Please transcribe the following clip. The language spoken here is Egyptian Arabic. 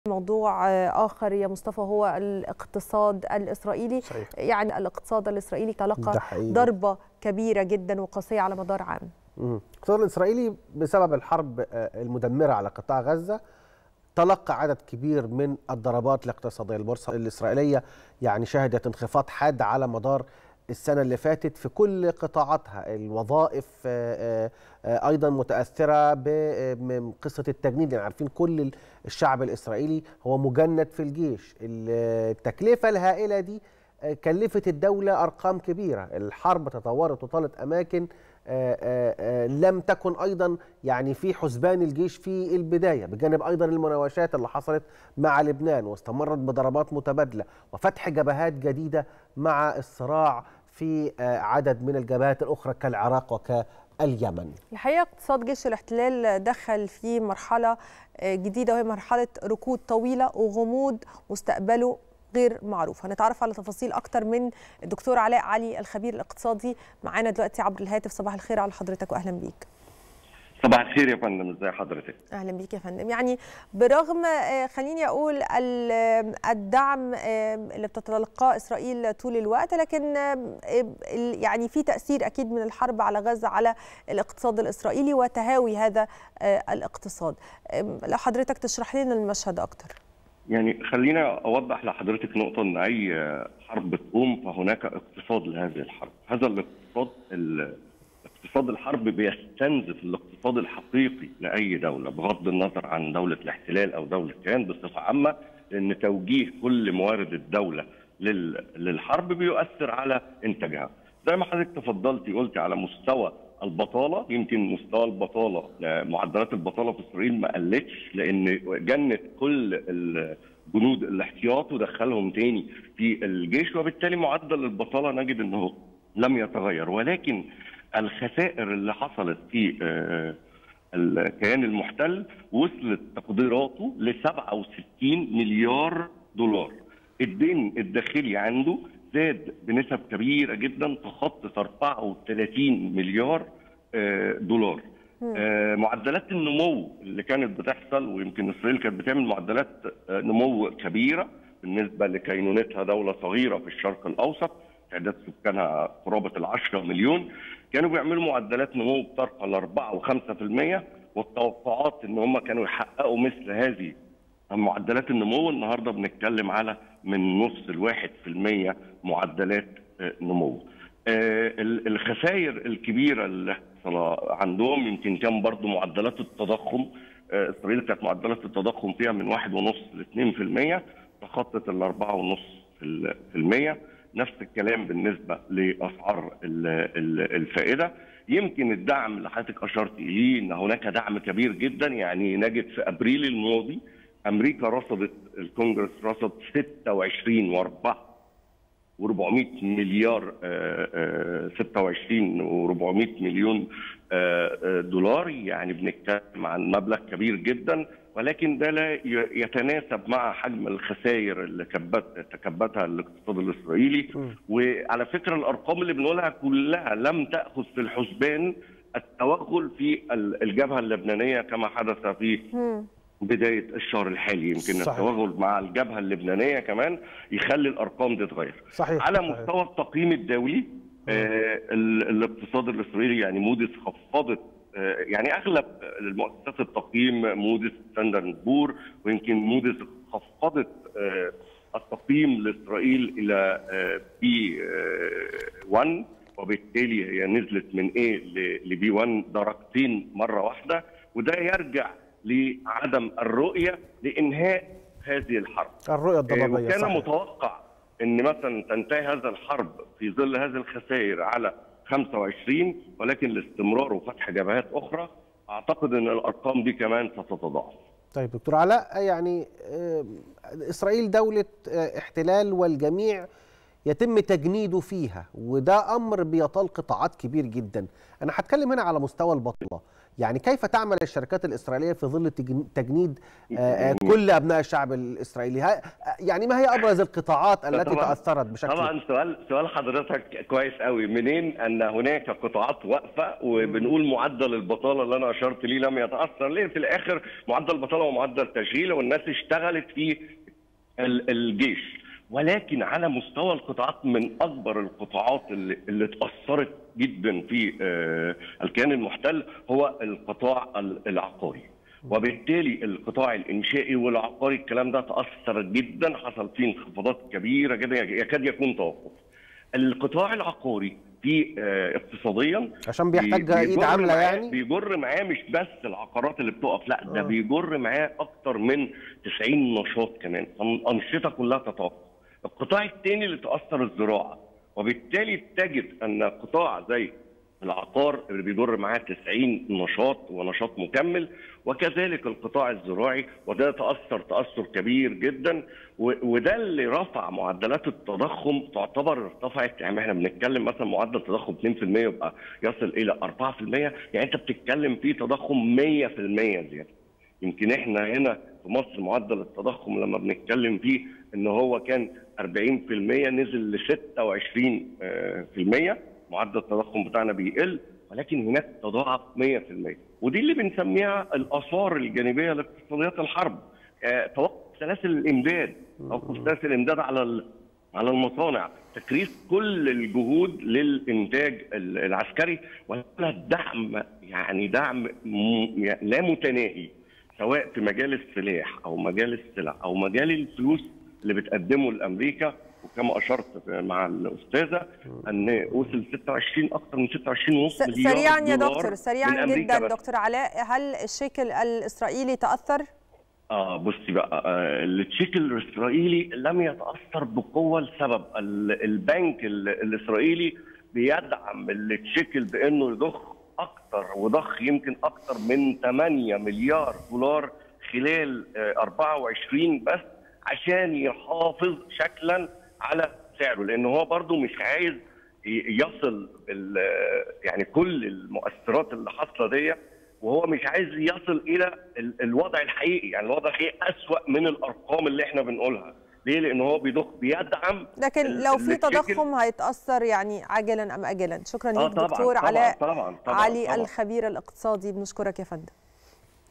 موضوع آخر يا مصطفى هو الاقتصاد الإسرائيلي صحيح. يعني الاقتصاد الإسرائيلي تلقى ده حقيقي. ضربة كبيرة جدا وقاسية على مدار عام مم. الاقتصاد الاسرائيلي بسبب الحرب آه، المدمره على قطاع غزه تلقى عدد كبير من الضربات الاقتصاديه البورصه الاسرائيليه يعني شهدت انخفاض حاد على مدار السنه اللي فاتت في كل قطاعاتها الوظائف آه، آه، آه، ايضا متاثره بقصه التجنيد يعني عارفين كل ال- الشعب الاسرائيلي هو مجند في الجيش التكلفه الهائله دي آه، كلفت الدوله ارقام كبيره الحرب تطورت وطالت اماكن آه، آه، آه، لم تكن ايضا يعني في حسبان الجيش في البدايه بجانب ايضا المناوشات اللي حصلت مع لبنان واستمرت بضربات متبادله وفتح جبهات جديده مع الصراع في آه، عدد من الجبهات الاخرى كالعراق وكاليمن الحقيقة اقتصاد جيش الاحتلال دخل في مرحلة آه، جديدة وهي مرحلة ركود طويلة وغموض مستقبله غير معروف هنتعرف على تفاصيل أكتر من الدكتور علاء علي الخبير الاقتصادي معانا دلوقتي عبر الهاتف صباح الخير على حضرتك وأهلا بيك صباح الخير يا فندم ازي حضرتك اهلا بيك يا فندم يعني برغم آه، خليني اقول ال- آه، الدعم آه، اللي بتتلقاه اسرائيل طول الوقت لكن آه، ال- يعني في تاثير اكيد من الحرب على غزه على الاقتصاد الاسرائيلي وتهاوي هذا آه، الاقتصاد آه، لو حضرتك تشرح لنا المشهد اكتر يعني خلينا اوضح لحضرتك نقطه ان اي حرب تقوم فهناك اقتصاد لهذه الحرب هذا الاقتصاد ال- اقتصاد الحرب بيستنزف الاقتصاد الحقيقي لاي دوله بغض النظر عن دوله الاحتلال او دوله كيان بصفه عامه لان توجيه كل موارد الدوله لل- للحرب بيؤثر على انتاجها زي ما حضرتك تفضلتي قلتي على مستوى البطاله يمكن مستوى البطاله آه، معدلات البطاله في اسرائيل ما قلتش لان جنت كل ال- جنود الاحتياط ودخلهم تاني في الجيش وبالتالي معدل البطاله نجد انه لم يتغير ولكن الخسائر اللي حصلت في آه، الكيان المحتل وصلت تقديراته ل 67 مليار دولار الدين الداخلي عنده زاد بنسب كبيره جدا تخطط 34 مليار آه، دولار آه، معدلات النمو اللي كانت بتحصل ويمكن اسرائيل كانت بتعمل معدلات آه، نمو كبيره بالنسبه لكينونتها دوله صغيره في الشرق الاوسط تعداد سكانها قرابه ال 10 مليون كانوا بيعملوا معدلات نمو بترقى ل 4 و5% والتوقعات ان هم كانوا يحققوا مثل هذه معدلات النمو النهارده بنتكلم على من نص الواحد في المية معدلات آه، نمو آه، ال- الخسائر الكبيرة اللي حصل عندهم يمكن كان برضو معدلات التضخم آه، إسرائيل كانت معدلات التضخم فيها من واحد ونص لاثنين في المية تخطت الأربعة ونص في ال- في المية نفس الكلام بالنسبة لأسعار ال- ال- الفائدة يمكن الدعم اللي حضرتك أشرت إليه إن هناك دعم كبير جدا يعني نجد في أبريل الماضي امريكا رصدت الكونجرس رصد 26 و4 و400 مليار آه، آه، 26 و400 مليون آه، آه، دولار يعني بنتكلم عن مبلغ كبير جدا ولكن ده لا ي- يتناسب مع حجم الخسائر اللي كبت تكبتها الاقتصاد الاسرائيلي وعلى فكره الارقام اللي بنقولها كلها لم تاخذ في الحسبان التوغل في ال- الجبهه اللبنانيه كما حدث في مم. بدايه الشهر الحالي يمكن صحيح. التوغل مع الجبهه اللبنانيه كمان يخلي الارقام دي تتغير صحيح على صحيح. مستوى التقييم الدولي آه ال- الاقتصاد الاسرائيلي يعني موديس خفضت آه يعني اغلب المؤسسات التقييم موديس ستاندرد بور ويمكن موديس خفضت آه التقييم لاسرائيل الى آه بي 1 وبالتالي هي نزلت من A لبي 1 درجتين مره واحده وده يرجع لعدم الرؤيه لانهاء هذه الحرب الرؤيه الضبابيه وكان صحيح. متوقع ان مثلا تنتهي هذا الحرب في ظل هذه الخسائر على 25 ولكن الاستمرار وفتح جبهات اخرى اعتقد ان الارقام دي كمان ستتضاعف طيب دكتور علاء يعني آه، اسرائيل دوله آه، احتلال والجميع يتم تجنيده فيها وده امر بيطال قطاعات كبير جدا انا هتكلم هنا على مستوى البطاله يعني كيف تعمل الشركات الاسرائيليه في ظل تجنيد كل ابناء الشعب الاسرائيلي يعني ما هي ابرز القطاعات التي تاثرت بشكل طبعا سؤال سؤال حضرتك كويس قوي منين ان هناك قطاعات واقفه وبنقول معدل البطاله اللي انا اشرت ليه لم يتاثر ليه في الاخر معدل البطاله ومعدل تشغيل والناس اشتغلت في الجيش ولكن على مستوى القطاعات من اكبر القطاعات اللي, اللي اتاثرت جدا في الكيان المحتل هو القطاع العقاري وبالتالي القطاع الانشائي والعقاري الكلام ده تاثر جدا حصل فيه انخفاضات كبيره جدا يكاد يكون توقف القطاع العقاري في اقتصاديا عشان بيحتاج ايد عامله يعني بيجر معاه مش بس العقارات اللي بتقف لا ده آه. بيجر معاه اكتر من 90 نشاط كمان الانشطه كلها تتوقف القطاع الثاني اللي تاثر الزراعه وبالتالي تجد ان قطاع زي العقار اللي بيجر معاه 90 نشاط ونشاط مكمل وكذلك القطاع الزراعي وده تاثر تاثر كبير جدا وده اللي رفع معدلات التضخم تعتبر ارتفعت يعني احنا بنتكلم مثلا معدل تضخم 2% يبقى يصل الى 4% يعني انت بتتكلم في تضخم 100% زياده يمكن احنا هنا في مصر معدل التضخم لما بنتكلم فيه ان هو كان 40% نزل ل 26% معدل التضخم بتاعنا بيقل ولكن هناك تضاعف 100% ودي اللي بنسميها الاثار الجانبيه لاقتصاديات الحرب توقف سلاسل الامداد توقف سلاسل الامداد على على المصانع تكريس كل الجهود للانتاج العسكري ولا دعم يعني دعم لا متناهي سواء في مجال السلاح او مجال السلع او مجال الفلوس اللي بتقدمه لامريكا وكما اشرت مع الاستاذه ان وصل 26 اكثر من 26 ونص مليار سريعا يا دولار دكتور سريعا جدا بس. دكتور علاء هل الشيكل الاسرائيلي تاثر؟ اه بصي بقى آه التشيكل الاسرائيلي لم يتاثر بقوه لسبب البنك الاسرائيلي بيدعم التشيكل بانه يضخ اكثر وضخ يمكن اكثر من 8 مليار دولار خلال آه 24 بس عشان يحافظ شكلا على سعره لان هو برضه مش عايز يصل يعني كل المؤثرات اللي حاصله دي وهو مش عايز يصل الى الوضع الحقيقي يعني الوضع الحقيقي اسوا من الارقام اللي احنا بنقولها ليه؟ لان هو بيضخ بيدعم لكن لو في تضخم هيتاثر يعني عاجلا ام اجلا شكرا آه ليك دكتور طبعًا علاء طبعًا طبعًا علي طبعًا الخبير الاقتصادي بنشكرك يا فندم